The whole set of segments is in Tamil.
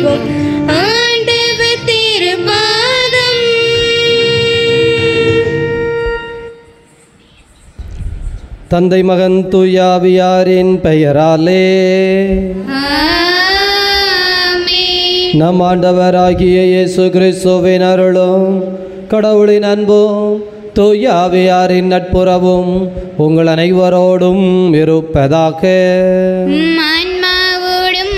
பணிவோம் ஆண்டவர் திருப்பாதம் தந்தை மகன் தூயாவியாரின் பெயராலே ஆமென். நம் ஆண்டவராகிய இயேசு கிறிஸ்துவின் அருளும் கடவுளின் அன்பும் தூயாவியாரின் நட்புறவும் உங்கள் அனைவரோடும் இருப்பதாக உம் ஆன்மாவோடும்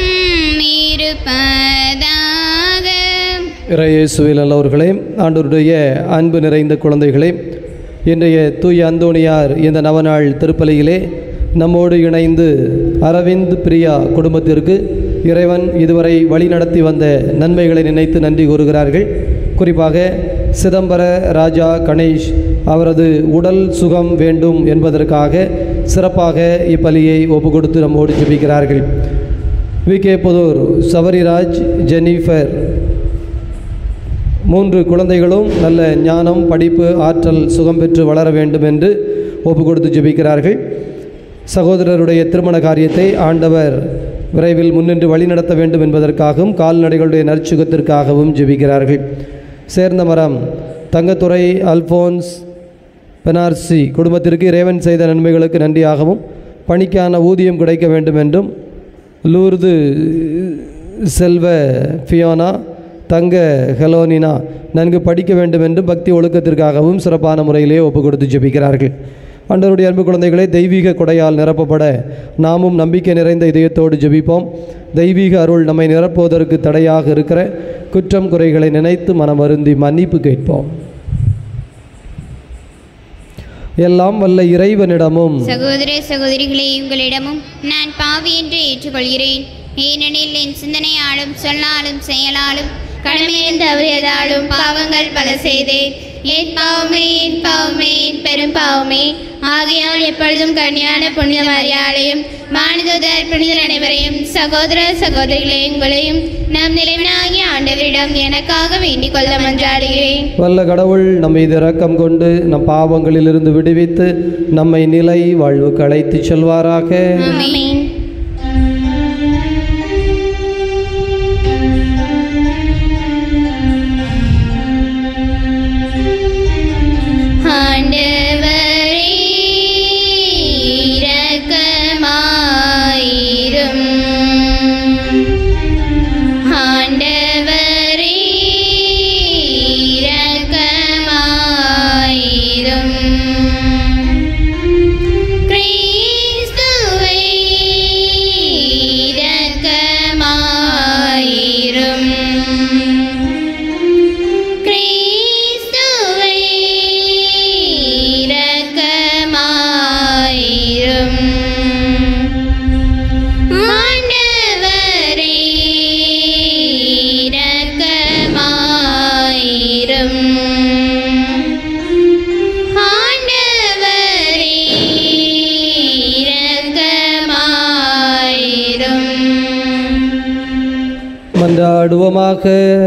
இருப்பதாக இறையேசுவில் நல்லவர்களே ஆண்டவருடைய அன்பு நிறைந்த குழந்தைகளே இன்றைய தூய அந்தோணியார் இந்த நவநாள் திருப்பலியிலே நம்மோடு இணைந்து அரவிந்த் பிரியா குடும்பத்திற்கு இறைவன் இதுவரை வழிநடத்தி வந்த நன்மைகளை நினைத்து நன்றி கூறுகிறார்கள் குறிப்பாக சிதம்பர ராஜா கணேஷ் அவரது உடல் சுகம் வேண்டும் என்பதற்காக சிறப்பாக இப்பலியை ஒப்பு கொடுத்து நம்மோடு ஜெபிக்கிறார்கள் V K Puthur Sabariraj Jennifer மூன்று குழந்தைகளும் நல்ல ஞானம் படிப்பு ஆற்றல் சுகம் பெற்று வளர வேண்டும் என்று ஒப்பு கொடுத்து ஜெபிக்கிறார்கள் சகோதரருடைய திருமண காரியத்தை ஆண்டவர் விரைவில் முன்னின்று வழிநடத்த வேண்டும் என்பதற்காகவும் கால்நடைகளுடைய நற்சுகத்திற்காகவும் ஜெபிக்கிறார்கள் சேர்ந்த மரம் தங்கத்துறை அல்போன்ஸ் பெனார்சி குடும்பத்திற்கு இறைவன் செய்த நன்மைகளுக்கு நன்றியாகவும் பணிக்கான ஊதியம் கிடைக்க வேண்டும் என்றும் லூர்து செல்வ ஃபியோனா தங்க ஹெலோனினா நன்கு படிக்க வேண்டும் என்றும் பக்தி ஒழுக்கத்திற்காகவும் சிறப்பான முறையிலே ஒப்பு கொடுத்து ஜெபிக்கிறார்கள் ஆண்டவருடைய அன்பு குழந்தைகளை தெய்வீக கொடையால் நிரப்பப்பட நாமும் நம்பிக்கை நிறைந்த இதயத்தோடு ஜெபிப்போம் தெய்வீக அருள் நம்மை நிரப்புவதற்கு தடையாக இருக்கிற குற்றம் குறைகளை நினைத்து மனம் வருந்தி மன்னிப்பு கேட்போம் எல்லாம் வல்ல இறைவனிடமும் சகோதர சகோதரிகளே உங்களிடமும் நான் பாவி என்று ஏற்றுக்கொள்கிறேன் ஏனெனில் என் சிந்தனையாலும் சொல்லாலும் செயலாலும் கடமையில் தவறியதாலும் பாவங்கள் பல செய்தேன் என் பாவமே என் பாவமே என் பெரும் பாவமே ஆகையால் எப்பொழுதும் கன்னியான புனித மரியாதையும் மாநிதர் புனிதர் அனைவரையும் சகோதர சகோதரிகளே உங்களையும் நம் நிறைவனாகிய ஆண்டவரிடம் எனக்காக வேண்டிக் கொள்ள மன்றாடுகிறேன் வல்ல கடவுள் நம் மீது இரக்கம் கொண்டு நம் பாவங்களிலிருந்து விடுவித்து நம்மை நிலை வாழ்வுக்கு அழைத்துச் செல்வாராக ஆமென் ஆண்டவரே இரக்கமாயிரும் ஆண்டவரே இரக்கமாயிரும் கிறிஸ்துவே இரக்கமாயிரும் கிறிஸ்துவே இரக்கமாயிரும் ஆண்டவரே இரக்கமாயிரும் ஆண்டவரே இரக்கமாயிரும் மன்றாடுவோமாக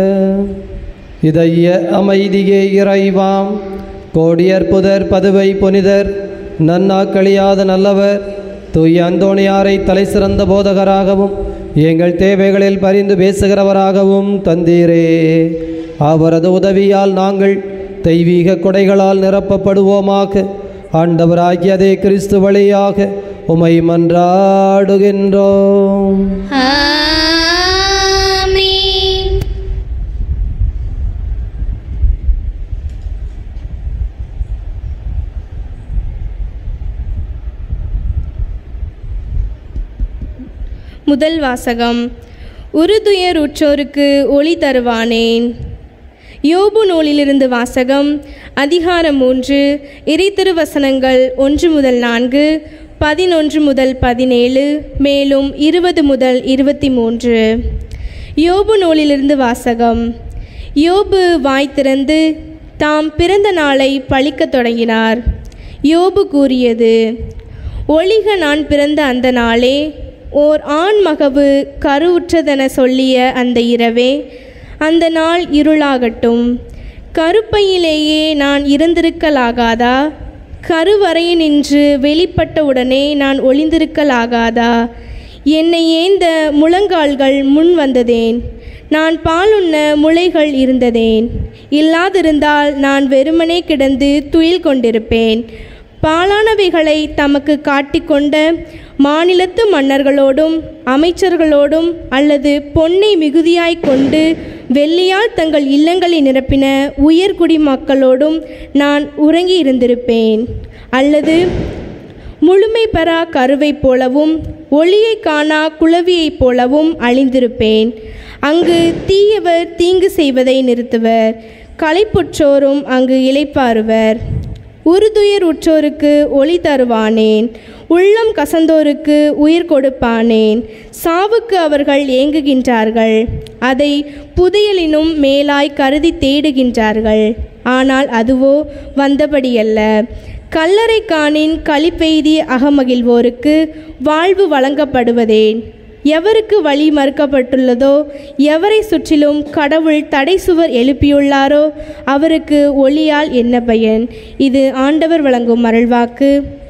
இதய அமைதியே இறைவாம் கோடியர் புதர் பதுவை புனிதர் நன்னாக்களியாத நல்லவர் தூய அந்தோணியாரை தலை சிறந்த போதகராகவும் எங்கள் தேவைகளில் பரிந்து பேசுகிறவராகவும் தந்தீரே அவரது உதவியால் நாங்கள் தெய்வீக கொடைகளால் நிரப்பப்படுவோமாக ஆண்டவராகியதே கிறிஸ்து வழியாக உமை மன்றாடுகின்றோம் ஆமென் முதல் வாசகம் உறுதுயர் உற்றோருக்கு ஒளி தருவானேன் யோபு நூலிலிருந்து வாசகம் அதிகாரம் மூன்று இறைத்திருவசனங்கள் ஒன்று முதல் நான்கு பதினொன்று முதல் பதினேழு மேலும் இருபது முதல் இருபத்தி மூன்று யோபு நூலிலிருந்து வாசகம் யோபு வாய் திறந்து தாம் பிறந்த நாளை பழிக்கத் தொடங்கினார் யோபு கூறியது ஒளிக நான் பிறந்த அந்த நாளே ஓர் ஆண் மகவு கருவுற்றதென சொல்லிய அந்த இரவே அந்த நாள் இருளாகட்டும் கருப்பையிலேயே நான் இருந்திருக்கலாகாதா கருவறையினின்று வெளிப்பட்ட உடனே நான் ஒளிந்திருக்கலாகாதா என்னை ஏந்த முழங்கால்கள் முன் வந்ததேன் நான் பாலுண்ண முளைகள் இருந்ததேன் இல்லாதிருந்தால் நான் வெறுமனே கிடந்து துயில் கொண்டிருப்பேன் பாலானவைகளை தமக்கு காட்டிக்கொண்ட மாநிலத்து மன்னர்களோடும் அமைச்சர்களோடும் அல்லது பொன்னை மிகுதியாய்க் கொண்டு வெள்ளியால் தங்கள் இல்லங்களை நிரப்பின உயர்குடி மக்களோடும் நான் உறங்கி இருந்திருப்பேன் அல்லது முழுமை பெறா கருவைப் போலவும் ஒளியை காணா குளவியைப் போலவும் அழிந்திருப்பேன் அங்கு தீயவர் தீங்கு செய்வதை நிறுத்துவர் களைப்புற்றோரும் அங்கு இளைப்பாறுவர் உறுதுயர் உற்றோருக்கு ஒளி தருவானேன் உள்ளம் கசந்தோருக்கு உயிர் கொடுப்பானேன் சாவுக்கு அவர்கள் ஏங்குகின்றார்கள் அதை புதையலினும் மேலாய் கருதி தேடுகின்றார்கள் ஆனால் அதுவோ வந்தபடியல்ல கல்லறை காணின் களிப்பெய்தி அகமகிழ்வோருக்கு வாழ்வு வழங்கப்படுவதேன் எவருக்கு வழி மறுக்கப்பட்டுள்ளதோ எவரை சுற்றிலும் கடவுள் தடை சுவர் எழுப்பியுள்ளாரோ அவருக்கு ஒளியால் என்ன பயன் இது ஆண்டவர் வழங்கும் அருள்வாக்கு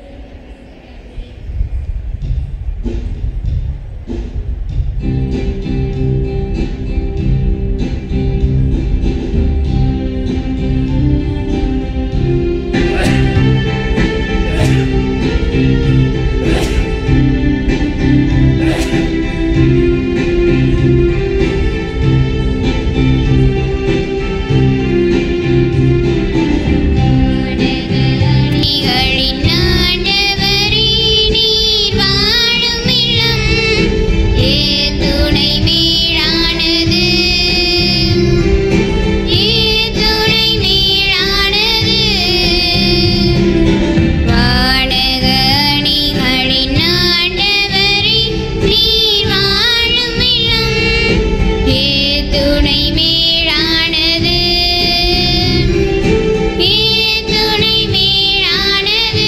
நிகழின் ஆண்டவரே நீர் வாழும் இல்லம் ஏதுணை மேலானது ஏதுணை மேலானது வானக நிகழின் ஆண்டவரே நீர் வாழும் இல்லம் ஏதுணை மேலானது துணை மேலானது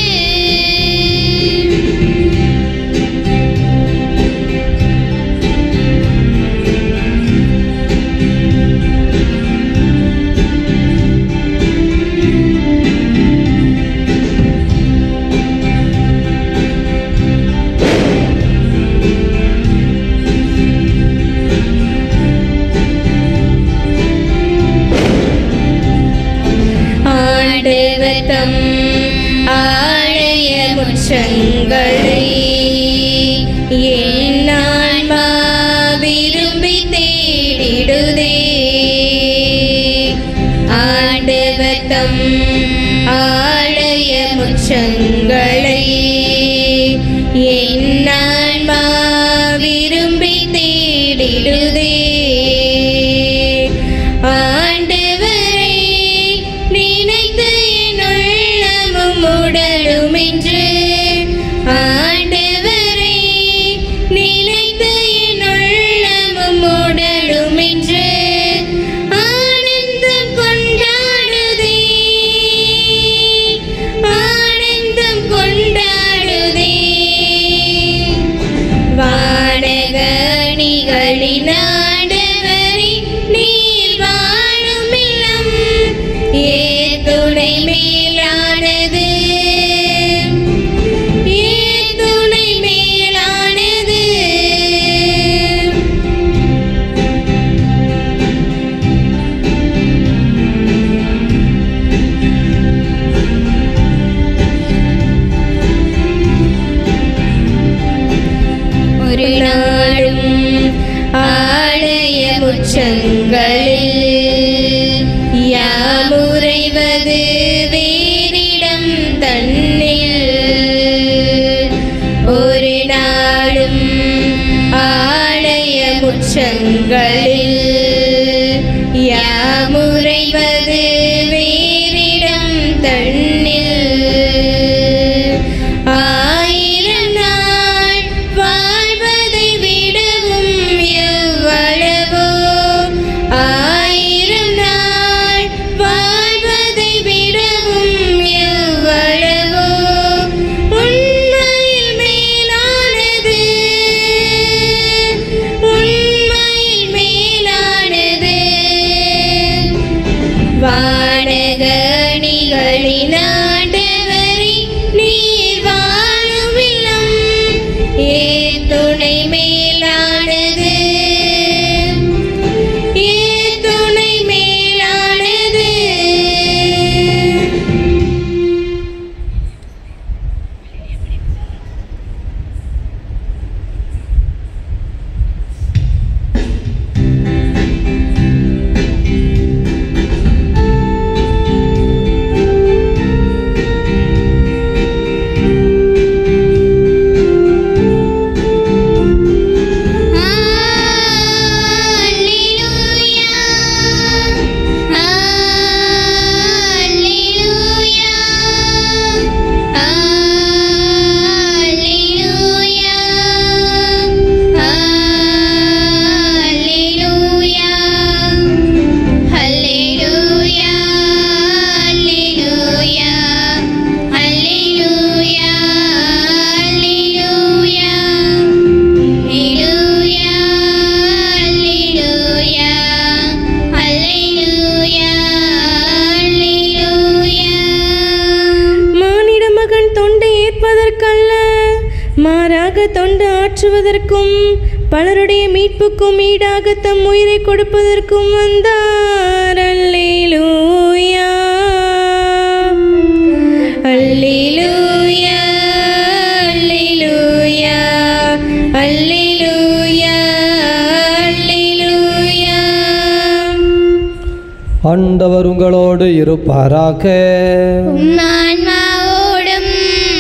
ஆண்டவத்தம் ஆலய முற்றங்களை என் ஆன்மா விரும்பி தேடிடுதே ஆண்டவத்தம் ஆலய முற்றங்களை என் ஆன்மா விரும்பி தேடிடுதே ஆண்டவரை நினைத்து என் உள்ளமும் உடலுமென்று ஆண்டவரை நினைத்து என் உள்ளமும் உடலுமென்று ஆனந்தம் கொண்டாடுதே ஆனந்தம் கொண்டாடுதே வானகணிகளின் ஆண்டவரே நீர் வாழும் இல்லம் ஏதுணை மேலானது ஏதுணை மேலானது ஒரு நாளும் ஆலய முற்றங்களில் யாமுறைவது வேறிடம் தன்னில் ஒரு நாளும் ஆலய முற்றங்களில் யாமுறைவது வேறிடம் தன்னில் ஆயிரம் நாள் வாழ்வதை விடவும் எவ்வளவோ ஆயிரம் நாள் வாழ்வதை விடவும் எவ்வளவோ உண்மையில் மேலானது உண்மையில் மேலானது காப்பதற்கும் பலருடைய மீட்புக்கும் ஈடாக தம் உயிரை கொடுப்பதற்கும் வந்தார் அல்லேலூயா அல்லேலூயா அல்லேலூயா அல்லேலூயா அல்லேலூயா ஆண்டவர் உங்களோடு இருப்பாராக ஆன்மாவோடும்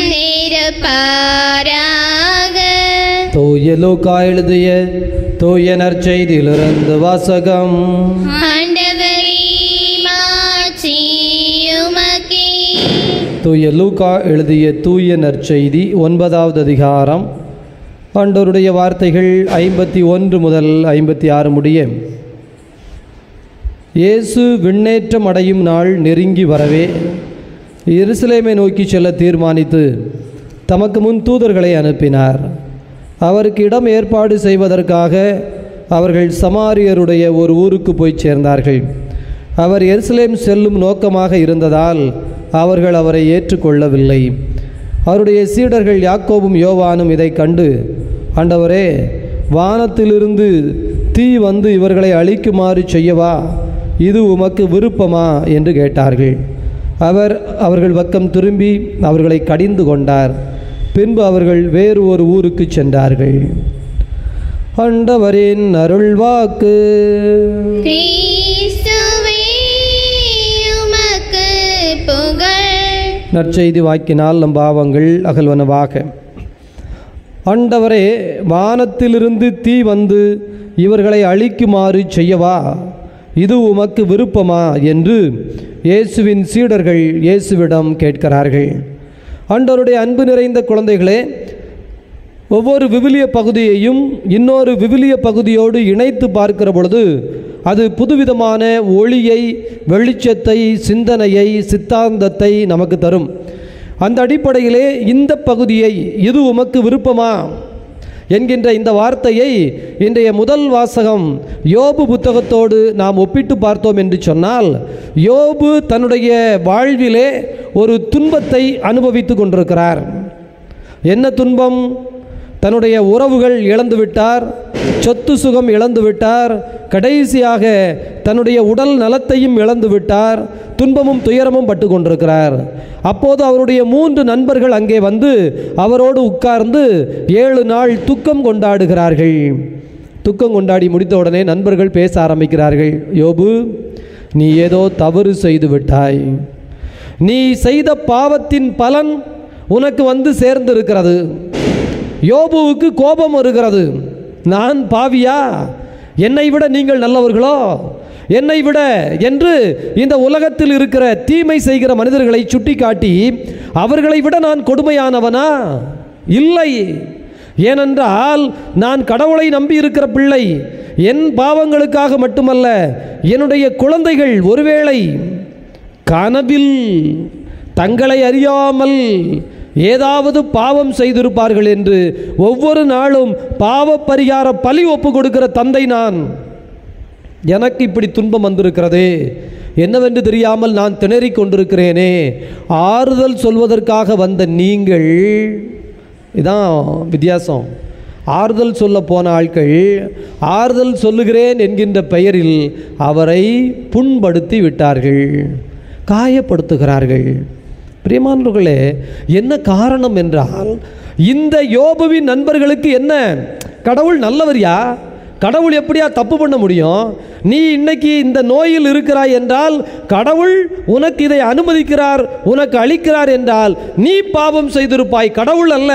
இருப்பாராக தூய லூக்கா எழுதிய தூய நற்செய்தியிலிருந்து வாசகம் ஆண்டவரே மாட்சி உமக்கே தூய லூக்கா எழுதிய தூய நற்செய்தி ஒன்பதாவது அதிகாரம் ஆண்டவருடைய வார்த்தைகள் ஐம்பத்தி ஒன்று முதல் ஐம்பத்தி ஆறு முடிய இயேசு விண்ணேற்றம் அடையும் நாள் நெருங்கி வரவே எருசலேமை நோக்கி செல்ல தீர்மானித்து தமக்கு முன் தூதர்களை அனுப்பினார் அவருக்கு இடம் ஏற்பாடு செய்வதற்காக அவர்கள் சமாரியருடைய ஒரு ஊருக்கு போய் சேர்ந்தார்கள் அவர் எருசலேம் செல்லும் நோக்கமாக இருந்ததால் அவர்கள் அவரை ஏற்றுக்கொள்ளவில்லை அவருடைய சீடர்கள் யாக்கோபும் யோவானும் இதை கண்டு ஆண்டவரே வானத்திலிருந்து தீ வந்து இவர்களை அழிக்குமாறு செய்யவா இது உமக்கு விருப்பமா என்று கேட்டார்கள் அவர் அவர்கள் பக்கம் திரும்பி அவர்களை கடிந்து கொண்டார் பின்பு அவர்கள் வேறு ஒரு ஊருக்கு சென்றார்கள் ஆண்டவரின் அருள்வாக்கு கிறிஸ்துவே உமக்கு புகழ் நற்செய்தி வாக்கினால் நம் பாவங்கள் அகல்வனவாக ஆண்டவரே வானத்திலிருந்து தீ வந்து இவர்களை அழிக்குமாறு செய்யவா இது உமக்கு விருப்பமா என்று இயேசுவின் சீடர்கள் இயேசுவிடம் கேட்கிறார்கள் ஆண்டவருடைய அன்பு நிறைந்த குழந்தைகளே ஒவ்வொரு விவிலிய பகுதியையும் இன்னொரு விவிலிய பகுதியோடு இணைத்து பார்க்கிற பொழுது அது புதுவிதமான ஒளியை வெளிச்சத்தை சிந்தனையை சித்தாந்தத்தை நமக்கு தரும் அந்த அடிப்படையிலே இந்த பகுதியை இது உமக்கு விருப்பமா என்கின்ற இந்த வார்த்தையை இன்றைய முதல் வாசகம் யோபு புத்தகத்தோடு நாம் ஒப்பிட்டு பார்த்தோம் என்று சொன்னால் யோபு தன்னுடைய வாழ்விலே ஒரு துன்பத்தை அனுபவித்து கொண்டிருக்கிறார் என்ன துன்பம் தன்னுடைய உறவுகள் இழந்து விட்டார் சொத்து சுகம் இழந்து விட்டார் கடைசியாக தன்னுடைய உடல் நலத்தையும் இழந்து விட்டார் துன்பமும் துயரமும் பட்டு கொண்டிருக்கிறார் அப்போது அவருடைய மூன்று நண்பர்கள் அங்கே வந்து அவரோடு உட்கார்ந்து ஏழு நாள் துக்கம் கொண்டாடுகிறார்கள் துக்கம் கொண்டாடி முடித்த உடனே நண்பர்கள் பேச ஆரம்பிக்கிறார்கள் யோபு நீ ஏதோ தவறு செய்து விட்டாய் நீ செய்த பாவத்தின் பலன் உனக்கு வந்து சேர்ந்திருக்கிறது யோபுவுக்கு கோபம் வருகிறது நான் பாவியா என்னை விட நீங்கள் நல்லவர்களோ என்னை விட என்று இந்த உலகத்தில் இருக்கிற தீமை செய்கிற மனிதர்களை சுட்டிக்காட்டி அவர்களை விட நான் கொடுமையானவனா இல்லை ஏனென்றால் நான் கடவுளை நம்பி இருக்கிற பிள்ளை என் பாவங்களுக்காக மட்டுமல்ல என்னுடைய குழந்தைகள் ஒருவேளை கனவில் தங்களை அறியாமல் ஏதாவது பாவம் செய்திருப்பார்கள் என்று ஒவ்வொரு நாளும் பாவ பரிகார பலி ஒப்பு கொடுக்கிற தந்தை நான் எனக்கு இப்படி துன்பம் வந்திருக்கிறதே என்னவென்று தெரியாமல் நான் திணறிக் கொண்டிருக்கிறேனே ஆறுதல் சொல்வதற்காக வந்த நீங்கள் இதான் வித்தியாசம் ஆறுதல் சொல்ல போன ஆட்கள் ஆறுதல் சொல்லுகிறேன் என்கின்ற பெயரில் அவரை புண்படுத்தி விட்டார்கள் காயப்படுத்துகிறார்கள் பிரியமானவர்களே என்ன காரணம் என்றால் இந்த யோபுவின் நண்பர்களுக்கு என்ன கடவுள் நல்லவரியா கடவுள் எப்படியா தப்பு பண்ண முடியும் நீ இன்னைக்கு இந்த நோயில் இருக்கிறாய் என்றால் கடவுள் உனக்கு இதை அனுமதிக்கிறார் உனக்கு அளிக்கிறார் என்றால் நீ பாவம் செய்திருப்பாய் கடவுள் அல்ல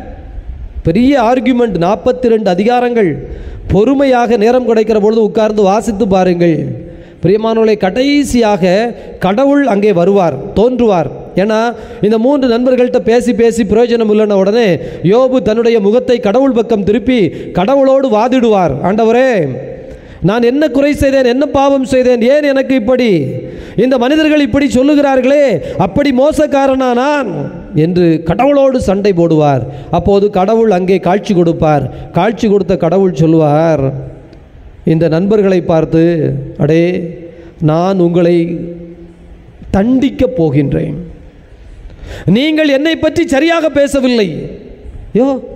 பெரிய ஆர்குமெண்ட் நாற்பத்தி ரெண்டு அதிகாரங்கள் பொறுமையாக நேரம் கிடைக்கிற பொழுது உட்கார்ந்து வாசித்து பாருங்கள் பிரியமானவர்களை கடைசியாக கடவுள் அங்கே வருவார் தோன்றுவார் ஏன்னா இந்த மூன்று நண்பர்கள்ட்ட பேசி பேசி பிரயோஜனம் இல்லைன உடனே யோபு தன்னுடைய முகத்தை கடவுள் பக்கம் திருப்பி கடவுளோடு வாதிடுவார் ஆண்டவரே நான் என்ன குறை செய்தேன் என்ன பாவம் செய்தேன் ஏன் எனக்கு இப்படி இந்த மனிதர்கள் இப்படி சொல்லுகிறார்களே அப்படி மோசக்காரனா நான் என்று கடவுளோடு சண்டை போடுவார் அப்போது கடவுள் அங்கே காட்சி கொடுப்பார் காட்சி கொடுத்த கடவுள் சொல்லுவார் இந்த நண்பர்களை பார்த்து அடே நான் உங்களை தண்டிக்கப் போகின்றேன் நீங்கள் என்னை பற்றி சரியாக பேசவில்லை யோ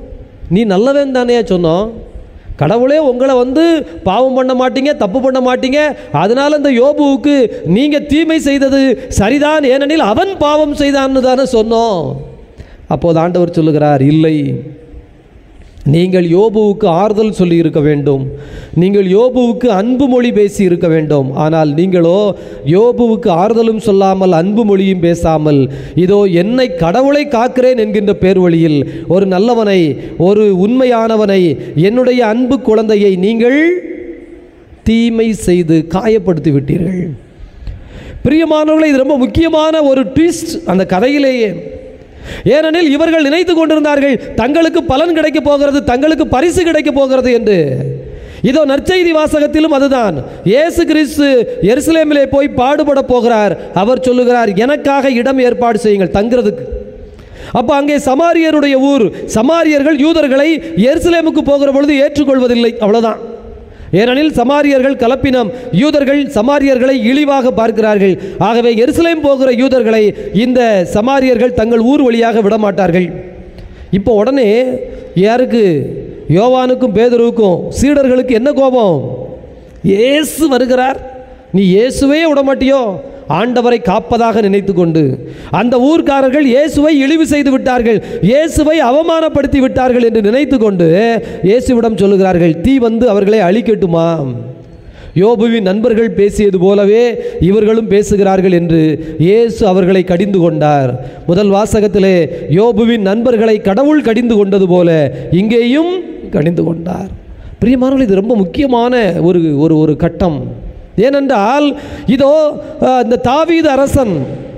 நீ நல்லவன் தானே சொன்னோம் கடவுளே உங்களை வந்து பாவம் பண்ண மாட்டீங்க தப்பு பண்ண மாட்டீங்க அதனால இந்த யோபுவுக்கு நீங்கள் தீமை செய்தது சரிதான் ஏனெனில் அவன் பாவம் செய்தான்னு தானே சொன்னோம் அப்போது ஆண்டவர் சொல்லுகிறார் இல்லை நீங்கள் யோபுவுக்கு ஆறுதல் சொல்லி இருக்க வேண்டும் நீங்கள் யோபுவுக்கு அன்பு மொழி பேசி இருக்க வேண்டும் ஆனால் நீங்களோ யோபுவுக்கு ஆறுதலும் சொல்லாமல் அன்பு மொழியும் பேசாமல் இதோ என்னை கடவுளை காக்கிறேன் என்கின்ற பேர் வழியில் ஒரு நல்லவனை ஒரு உண்மையானவனை என்னுடைய அன்பு குழந்தையை நீங்கள் தீமை செய்து காயப்படுத்தி விட்டீர்கள் பிரியமானவர்களே இது ரொம்ப முக்கியமான ஒரு ட்விஸ்ட் அந்த கதையிலேயே ஏனெனில் இவர்கள் நினைத்து கொண்டிருந்தார்கள் தங்களுக்கு பலன் கிடைக்கப் போகிறது தங்களுக்கு பரிசு கிடைக்கப் போகிறது என்று இதோ நற்செய்தி வாசகத்திலும் அதுதான் இயேசு கிறிஸ்து எருசலேமிலே போய் பாடுபட போகிறார் அவர் சொல்லுகிறார் எனக்காக இடம் ஏற்பாடு செய்யுங்கள் தங்குறதுக்கு அப்போ அங்கே சமாரியருடைய ஊர் சமாரியர்கள் யூதர்களை எருசலேமுக்கு போகிற பொழுது ஏற்றுக்கொள்வதில்லை அவ்வளவுதான் ஏனெனில் சமாரியர்கள் கலப்பினம் யூதர்கள் சமாரியர்களை இழிவாக பார்க்கிறார்கள் ஆகவே எருசலேம் போகிற யூதர்களை இந்த சமாரியர்கள் தங்கள் ஊர் வழியாக விட மாட்டார்கள் இப்போ உடனே யாருக்கு யோவானுக்கும் பேதருவுக்கும் சீடர்களுக்கு என்ன கோபம் இயேசு வருகிறார் நீ இயேசுவே விட மாட்டியோ ஆண்டவரை காப்பதாக நினைத்து கொண்டு அந்த ஊர்க்காரர்கள் இயேசுவை இழிவு செய்து விட்டார்கள் இயேசுவை அவமானப்படுத்தி விட்டார்கள் என்று நினைத்து கொண்டு இயேசுவிடம் சொல்லுகிறார்கள் தீ வந்து அவர்களை அழிக்கட்டுமா யோபுவின் நண்பர்கள் பேசியது போலவே இவர்களும் பேசுகிறார்கள் என்று இயேசு அவர்களை கடிந்து கொண்டார் முதல் வாசகத்திலே யோபுவின் நண்பர்களை கடவுள் கடிந்து கொண்டது போல இங்கேயும் கடிந்து கொண்டார் பிரியமானவர்கள் இது ரொம்ப முக்கியமான ஒரு ஒரு ஒரு கட்டம் ஏனென்றால் இதோ அஹ், இந்த தாவீது அரசன்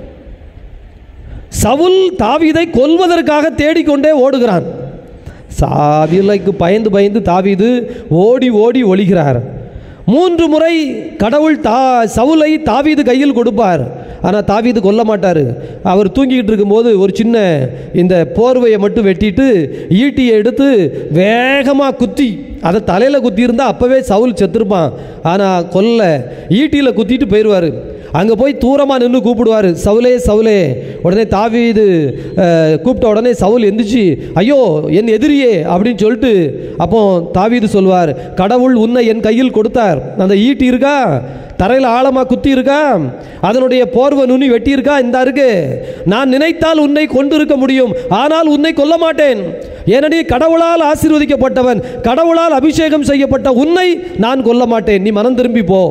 சவுல் தாவீதை கொல்வதற்காக தேடிக்கொண்டே ஓடுகிறான் சாவிலைக்கு பயந்து பயந்து தாவீது ஓடி ஓடி ஒளிகிறார் மூன்று முறை கடவுள் தா சவுலை தாவீது கையில் கொடுப்பார் ஆனால் தாவீது கொல்ல மாட்டார் அவர் தூங்கிக்கிட்டு இருக்கும்போது ஒரு சின்ன இந்த போர்வையை மட்டும் வெட்டிட்டு ஈட்டியை எடுத்து வேகமாக குத்தி அதை தலையில் குத்தி இருந்தால் அப்போவே சவுல் செத்துருப்பான் ஆனால் கொல்ல ஈட்டியில் குத்திட்டு போயிடுவார் அங்கே போய் தூரமாக நின்று கூப்பிடுவார் சவுலே சவுலே உடனே தாவீது அஹ், கூப்பிட்ட உடனே சவுல் எந்திரிச்சு ஐயோ என் எதிரியே அப்படின்னு சொல்லிட்டு அப்போ தாவீது சொல்வார் கடவுள் உன்னை என் கையில் கொடுத்தார் அந்த ஈட்டி இருக்கா தரையில் ஆழமாக குத்தி இருக்கா அதனுடைய போர்வை நுனி வெட்டி இருக்கா இந்த இருக்கு நான் நினைத்தால் உன்னை கொண்டிருக்க முடியும் ஆனால் உன்னை கொல்ல மாட்டேன் ஏனெனில் கடவுளால் ஆசீர்வதிக்கப்பட்டவன் கடவுளால் அபிஷேகம் செய்யப்பட்ட உன்னை நான் கொல்ல மாட்டேன் நீ மனம் திரும்பி போ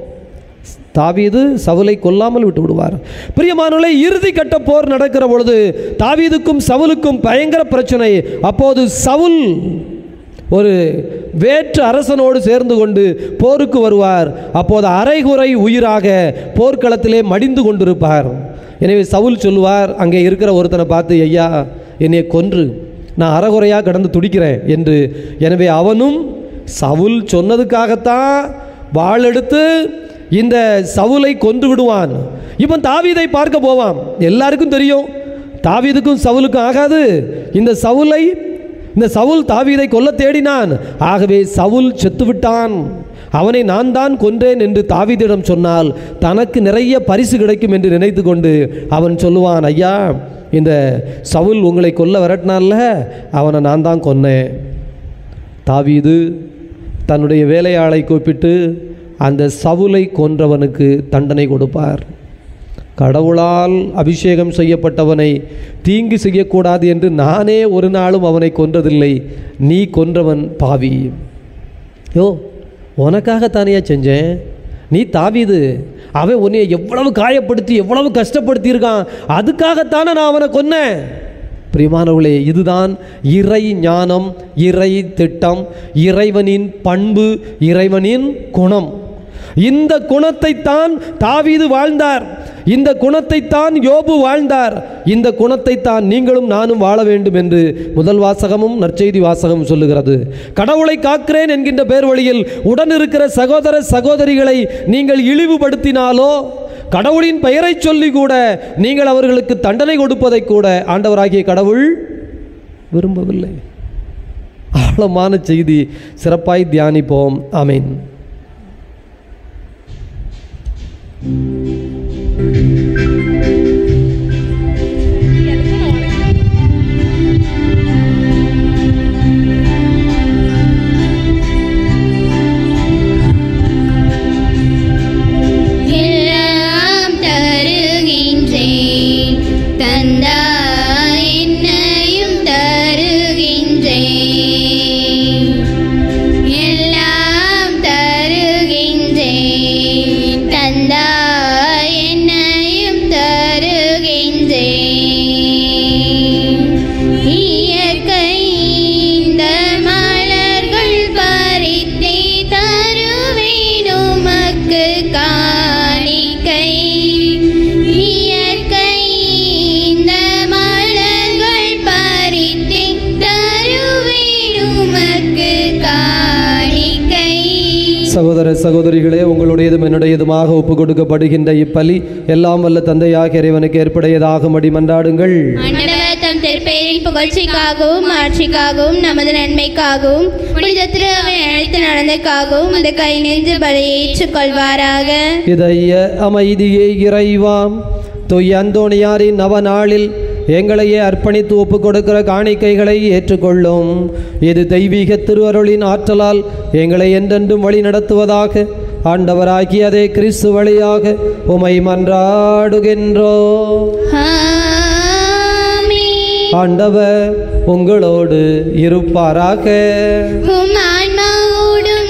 தாவீது சவுலை கொல்லாமல் விட்டு விடுவார் பிரியமானவர்களே இறுதி கட்ட போர் நடக்கிற பொழுது தாவீதுக்கும் சவுலுக்கும் பயங்கர பிரச்சனை அப்போது சவுல் ஒரு வேற்று அரசனோடு சேர்ந்து கொண்டு போருக்கு வருவார் அப்போது அரைகுறை உயிராக போர்க்களத்திலே மடிந்து கொண்டிருப்பார் எனவே சவுல் சொல்லுவார் அங்கே இருக்கிற ஒருத்தனை பார்த்து ஐயா என்னை கொன்று நான் அறகுறையாக கடந்து துடிக்கிறேன் என்று எனவே அவனும் சவுல் சொன்னதுக்காகத்தான் வாள் எடுத்து இந்த சவுலை கொன்று விடுவான் இவன் தாவீதை பார்க்க போவான் எல்லாருக்கும் தெரியும் தாவீதுக்கும் சவுலுக்கும் ஆகாது இந்த சவுலை இந்த சவுல் தாவீதை கொல்ல தேடினான் ஆகவே சவுல் செத்துவிட்டான் அவனை நான் தான் கொன்றேன் என்று தாவீதிடம் சொன்னால் தனக்கு நிறைய பரிசு கிடைக்கும் என்று நினைத்து கொண்டு அவன் சொல்லுவான் ஐயா இந்த சவுல் உங்களை கொல்ல விரட்டினான்ல அவனை நான் தான் கொன்னேன் தாவீது தன்னுடைய வேலையாளை கூப்பிட்டு அந்த சவுலை கொன்றவனுக்கு தண்டனை கொடுப்பார் கடவுளால் அபிஷேகம் செய்யப்பட்டவனை தீங்கு செய்யக்கூடாது என்று நானே ஒரு நாளும் அவனை கொன்றதில்லை நீ கொன்றவன் பாவி யோ உனக்காகத்தானையா செஞ்சேன் நீ தாவீது அவன் உன்னை எவ்வளவு காயப்படுத்தி எவ்வளவு கஷ்டப்படுத்தி இருக்கான் அதுக்காகத்தானே நான் அவனை கொன்னேன் பிரியமானவர்களே இதுதான் இறை ஞானம் இறை திட்டம் இறைவனின் பண்பு இறைவனின் குணம் இந்த குணத்தைத்தான் தாவீது வாழ்ந்தார் இந்த குணத்தைத்தான் யோபு வாழ்ந்தார் இந்த குணத்தைத்தான் நீங்களும் நானும் வாழ வேண்டும் என்று முதல் வாசகமும் நற்செய்தி வாசகமும் சொல்லுகிறது கடவுளை காக்கிறேன் என்கின்ற பேர் வழியில் உடன் இருக்கிற சகோதர சகோதரிகளை நீங்கள் இழிவுபடுத்தினாலோ கடவுளின் பெயரை சொல்லி கூட நீங்கள் அவர்களுக்கு தண்டனை கொடுப்பதை கூட ஆண்டவராகிய கடவுள் விரும்பவில்லை ஆழமான செய்தி சிறப்பாய் தியானிப்போம் ஆமீன் தந்தாய் என்னையும் தருகின்றேன் இயற்கை இந்த மலர்கள் பறித்தே தருவேன் உமக்கு காணிக்கை இயற்கை இந்த மலர்கள் பறித்தே தருவேன் உமக்கு காணிக்கை சகோதர சகோதரிகளே உங்களுடையதும் என்னுடையதுமாக ஒப்பு கொடுக்கப்படுகின்ற இப்பலி எல்லாம் வல்ல தந்தையாக இறைவனுக்கு ஏற்புடையதாகும்படி மன்றாடுங்கள் ஆண்டவர் தம் திருப்பெயரின் புகழ்ச்சிக்காகவும் ஆட்சிக்காகவும் நமது நன்மைக்காகவும் புனித திருவை அழைத்து நடந்தக்காகவும் அந்த கை நெஞ்சு பலியை ஏற்றுக்கொள்வாராக இதய அமைதியே இறைவாம் தொய் அந்தோணியாரின் நவநாளில் எங்களையே அர்ப்பணித்து ஒப்பு கொடுக்கிற காணிக்கைகளை ஏற்றுக்கொள்ளும் இது தெய்வீக திருவருளின் ஆற்றலால் எங்களை என்றென்றும் வழி நடத்துவதாக ஆண்டவராகிய அதே கிறிஸ்து வழியாக உமை மன்றாடுகின்றோ ஆமென். ஆண்டவர் உங்களோடு இருப்பாராக உம் ஆன்மாவோடும்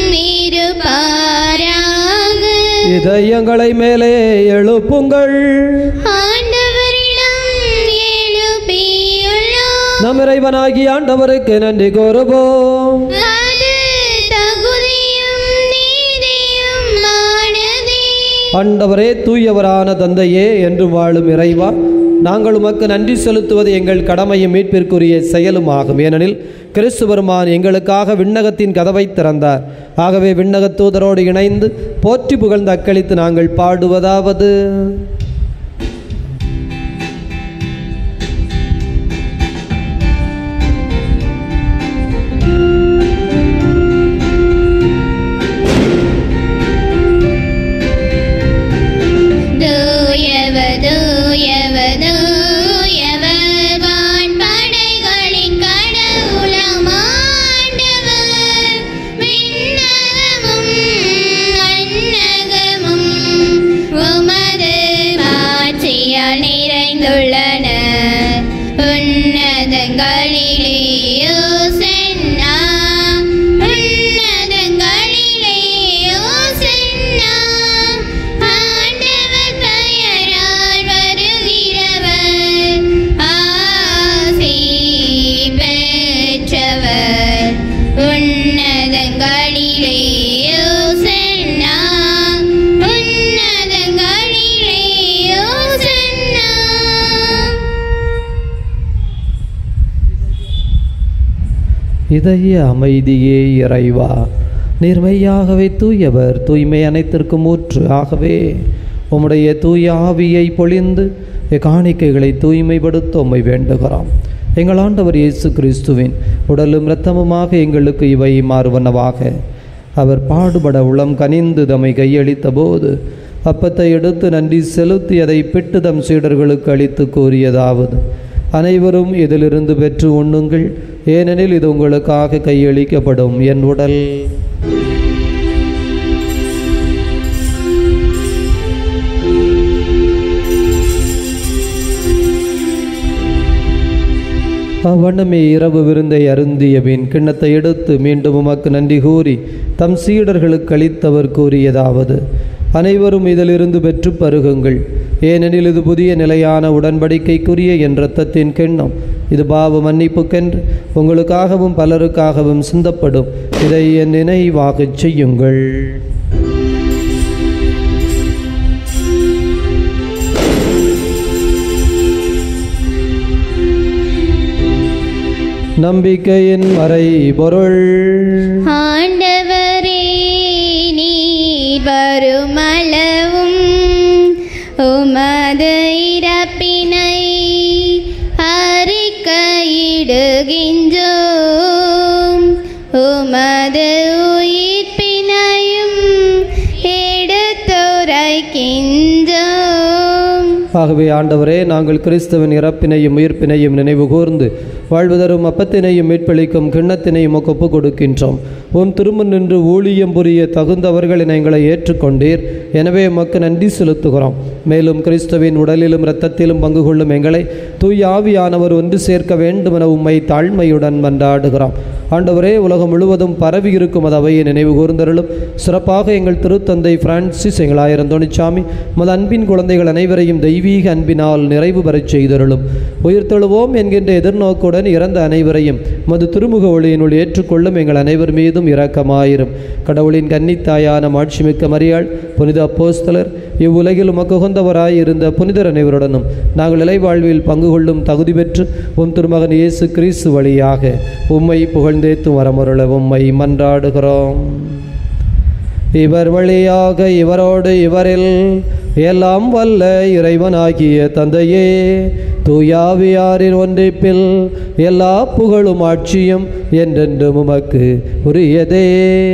இருப்பாராக இதயங்களை மேலே எழுப்புங்கள் ஆண்டவரிடம் எழுப்பியுள்ளோம் நம் இறைவனாகிய ஆண்டவருக்கு நன்றி கூறுவோம் அது தகுதியும் நீதியும் ஆனதே ஆண்டவரே தூயவரான தந்தையே என்று வாழும் இறைவா நாங்கள் உமக்கு நன்றி செலுத்துவது எங்கள் கடமையும் மீட்பிற்குரிய செயலுமாகும் ஏனெனில் கிறிஸ்து பெருமான் எங்களுக்காக விண்ணகத்தின் கதவை திறந்தார் ஆகவே விண்ணகத் தூதரோடு இணைந்து போற்றி புகழ்ந்து அக்களித்து நாங்கள் பாடுவதாவது தூயவர் தூயவர் தூயவர் வான் படைகளின் கடவுளம் ஆண்டவர் விண்ணகமும் மண்ணகமும் உமது மாட்சியால் நிறைந்துள்ளன உன்னதங்களிலே யோசன்னா உன்னதங்களிலே யோசன்னா ஆண்டவர் பெயரால் வருகிறவர் ஆசி பெற்றவர் உன்னதங்களிலே யோசன்னா உன்னதங்களிலே யோசன்னா இதய அமைதியே இறைவா நேர்மையாகவே தூயவர் தூய்மை அனைத்திற்கும் ஊற்று ஆகவே உம்முடைய தூய ஆவியை பொழிந்து காணிக்கைகளை தூய்மைப்படுத்த உம்மை வேண்டுகிறோம் எங்கள் ஆண்டவர் இயேசு கிறிஸ்துவின் உடலும் இரத்தமுமாக எங்களுக்கு இவை மாறுவனவாக அவர் பாடுபட உளம் கனிந்து தம்மை கையளித்த போது அப்பத்தை எடுத்து நன்றி செலுத்தி அதை பிட்டு தம் சீடர்களுக்கு அளித்து கூறியதாவது அனைவரும் இதிலிருந்து பெற்று உண்ணுங்கள் ஏனெனில் இது உங்களுக்காக கையளிக்கப்படும் என் உடல் அவ்வண்ணமே இரவு விருந்தை அருந்திய பின் கிண்ணத்தை எடுத்து மீண்டும் உமக்கு நன்றி கூறி தம் சீடர்களுக்கு அளித்தவர் கூறியதாவது அனைவரும் இதிலிருந்து பெற்று பருகுங்கள் ஏனெனில் இது புதிய நிலையான உடன்படிக்கைக்குரிய என் இரத்தத்தின் கிண்ணம் இது பாவ மன்னிப்புக்கென்று உங்களுக்காகவும் பலருக்காகவும் சிந்தப்படும் இதை என் நினைவாகச் செய்யுங்கள் நம்பிக்கையின் மறை பொருள் ஆண்டவரே நீர் வருமளவும் உமது இறப்பினை அறிக்கையிடுகின்றோம் உமது உயிர்ப்பினையும் எடுத்துரைக்கின்றோம் ஆகவே ஆண்டவரே நாங்கள் கிறிஸ்துவின் இறப்பினையும் உயிர்ப்பினையும் நினைவு கூர்ந்து வாழ்வுதரும் அப்பத்தினையும் மீட்பளிக்கும் கிண்ணத்தினையும் உமக்கு ஒப்புக் கொடுக்கின்றோம் உம் திரும்ப நின்று ஊழியம் புரிய தகுந்தவர்கள் என எங்களை ஏற்றுக்கொண்டீர் எனவே உமக்கு நன்றி செலுத்துகிறோம் மேலும் கிறிஸ்துவின் உடலிலும் இரத்தத்திலும் பங்கு கொள்ளும் எங்களை தூய் ஆவியானவர் ஒன்று சேர்க்க வேண்டும் என உம்மை தாழ்மையுடன் மன்றாடுகிறோம் ஆண்டவரே உலகம் முழுவதும் பரவி இருக்கும் அது அவையை நினைவு கூர்ந்தருளும் சிறப்பாக எங்கள் திருத்தந்தை பிரான்சிஸ் எங்கள் ஆயிரம் தொணிச்சாமி மது அன்பின் குழந்தைகள் அனைவரையும் தெய்வீக அன்பினால் நிறைவு பெறச் செய்தருளும் உயிர்த்தெழுவோம் என்கின்ற எதிர்நோக்குடன் இறந்த அனைவரையும் மது திருமுக ஒளியினுள் ஏற்றுக்கொள்ளும் எங்கள் அனைவர் மீதும் இரக்கமாயிரும் கடவுளின் கன்னித்தாயான மாட்சிமிக்க மரியாள் புனித அப்போஸ்தலர் இவ்வுலகில் உமக்கு உகந்தவராய் இருந்த புனிதர் அனைவருடனும் நாங்கள் இலைவாழ்வில் பங்கு கொள்ளும் தகுதி பெற்று உம் திருமகன் இயேசு கிறிஸ்து வழியாக உம்மை புகழ்ந்தேத்தும் வரமருள உம்மை மன்றாடுகிறோம் இவர் வழியாக இவரோடு இவரில் எல்லாம் வல்ல இறைவனாகிய தந்தையே தூயாவியாரின் ஒன்றிப்பில் எல்லா புகழும் ஆட்சியும் என்றென்றும் உமக்கு உரியதே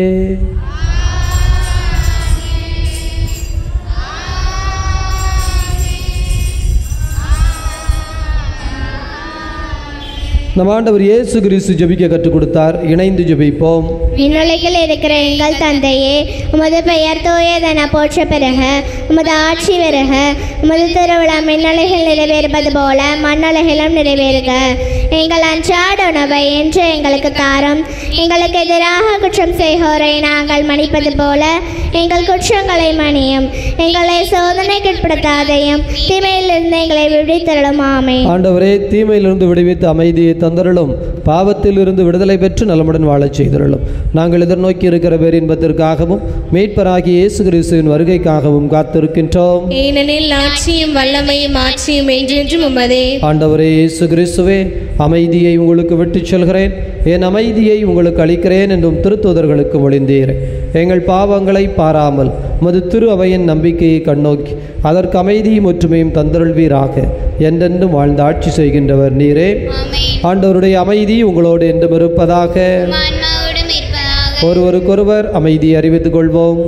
நம் ஆண்டவர் இயேசு கிறிஸ்து ஜெபிக்க கற்றுக் கொடுத்தார் இணைந்து ஜெபிப்போம் விண்ணுலகில் இருக்கிற எங்கள் தந்தையே உமது பெயர் தூயதென போற்ற பிறக உமது ஆட்சி வருக உமது திருவிழா மின்னுலகில் நிறைவேறுவது போல மண்ணுலகிலும் நிறைவேறுக எங்கள் அன்றாட உணவை என்று எங்களுக்கு தாரும் எங்களுக்கு எதிராக குற்றம் செய்வோரை நாங்கள் மன்னிப்பது போல எங்கள் குற்றங்களை மன்னியும் எங்களை சோதனைக்குட்படுத்தாதையும் தீமையிலிருந்து எங்களை விடுவித்தருளும் ஆமே ஆண்டவரே தீமையிலிருந்து விடுவித்து அமைதியை தந்தருளும் பாவத்தில் இருந்து விடுதலை பெற்று நலமுடன் வாழச் செய்தருளும் நாங்கள் எதிர்நோக்கி இருக்கிற பேரின்பத்திற்காகவும் மீட்பராகிய இயேசு கிறிஸ்துவின் வருகைக்காகவும் காத்திருக்கின்றோம் ஏனெனில் ஆட்சியும் வல்லமையும் ஆட்சியும் என்றென்றும் உமதே ஆண்டவரே இயேசு கிறிஸ்துவே அமைதியை உங்களுக்கு விட்டுச் செல்கிறேன் என் அமைதியை உங்களுக்கு அளிக்கிறேன் என்றும் திருத்துதர்களுக்கு மொழிந்தீர் எங்கள் பாவங்களை பாராமல் மது திரு அவையின் நம்பிக்கையை கண்ணோக்கி அதற்கு அமைதியும் ஒற்றுமையும் தந்தருள்வீராக என்றென்றும் வாழ்ந்து ஆட்சி செய்கின்றவர் நீரே ஆமென் ஆண்டவருடைய அமைதி உங்களோடு என்றும் இருப்பதாக ஆன்மாவோடும் இருப்பதாக ஒருவருக்கொருவர் அமைதி அறிவித்துக் கொள்வோம்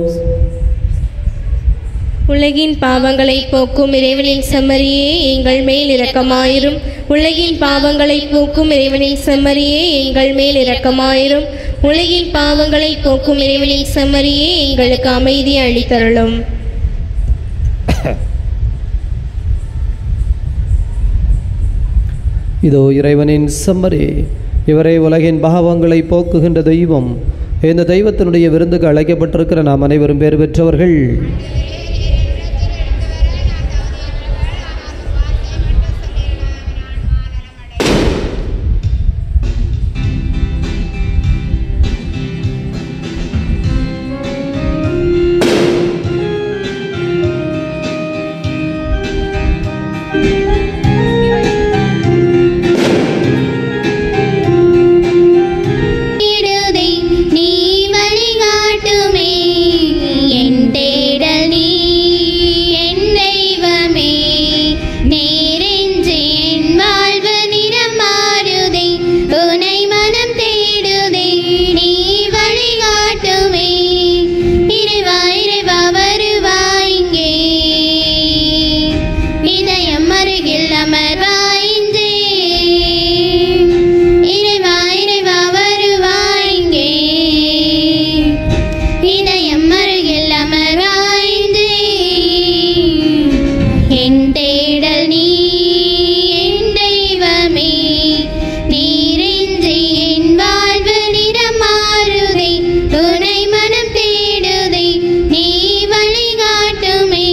உலகின் பாவங்களை போக்கும் இறைவனின் செம்மறியே எங்கள் மேல் இரக்கமாயிரும் உலகின் பாவங்களை போக்கும் இறைவனின் செம்மறியே எங்கள் மேல் இரக்கமாயிரும் உலகின் பாவங்களை போக்கும் இறைவனின் செம்மறியே எங்களுக்கு அமைதி அளித்தருளும் இதோ இறைவனின் செம்மறி இவரே உலகின் பாவங்களை போக்குகின்ற தெய்வம் இந்த தெய்வத்தினுடைய விருந்துக்கு அழைக்கப்பட்டிருக்கிற நாம் அனைவரும் பேர் பெற்றவர்கள் தேடுதை நீ வழிகாட்டுமே என் தேடல் நீ என் தெய்வமே நேரென்று என் வாழ்வு நிறம் மாறுதே உனை மனம் தேடுதே நீ வழிகாட்டுமே இறைவா இறைவா வருவாய் இங்கே இதயம் அருகில் அமர்வாய் இன்றே இறைவா இறைவா வருவாய் இங்கே இதயம் அருகில் அமர்வாய் இன்றே என் தேடல் நீ என் தெய்வமே நீரின்றி என் வாழ்வு நிறம் மாறுதே உனை மனம் தேடுதே நீ வழிகாட்டுமே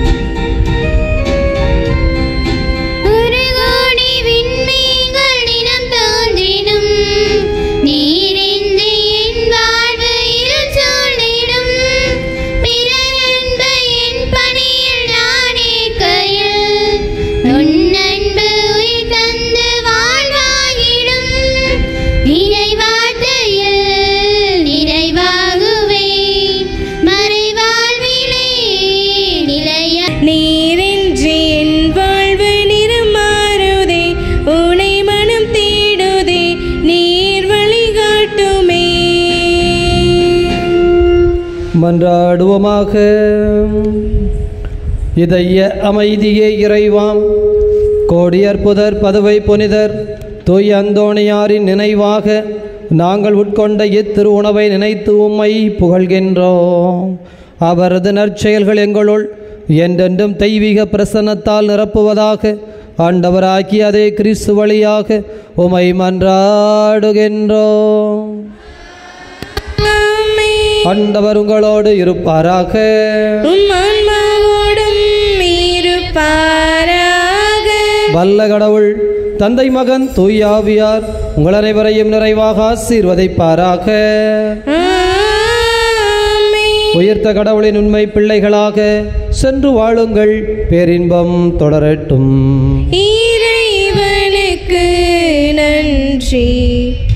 ஒரு கோடி விண்மீன்கள் நின மன்றாடுவோமாக இதய அமைதியே இறைவாம் கோடியர் புதர் பதுவை புனிதர் தூய் அந்தோணியாரின் நினைவாக நாங்கள் உட்கொண்ட இத்திரு உணவை நினைத்து உம்மை புகழ்கின்றோம் அவரது நற்செயல்கள் எங்களுள் என்றென்றும் தெய்வீக பிரசன்னத்தால் நிரப்புவதாக ஆண்டவராக்கி அதே கிறிஸ்து வழியாக உமை மன்றாடுகின்றோம் ஆண்டவர் உங்களோடு இருப்பாராக உம் ஆன்மாவோடும் இருப்பாராக வல்ல கடவுள் தந்தை மகன் தூயாவியார் உங்கள் அனைவரையும் நிறைவாக ஆசீர்வதிப்பாராக ஆமென். உயிர்த்த கடவுளின் உண்மை பிள்ளைகளாக சென்று வாழுங்கள் பேரின்பம் தொடரட்டும் இறைவனுக்கு நன்றி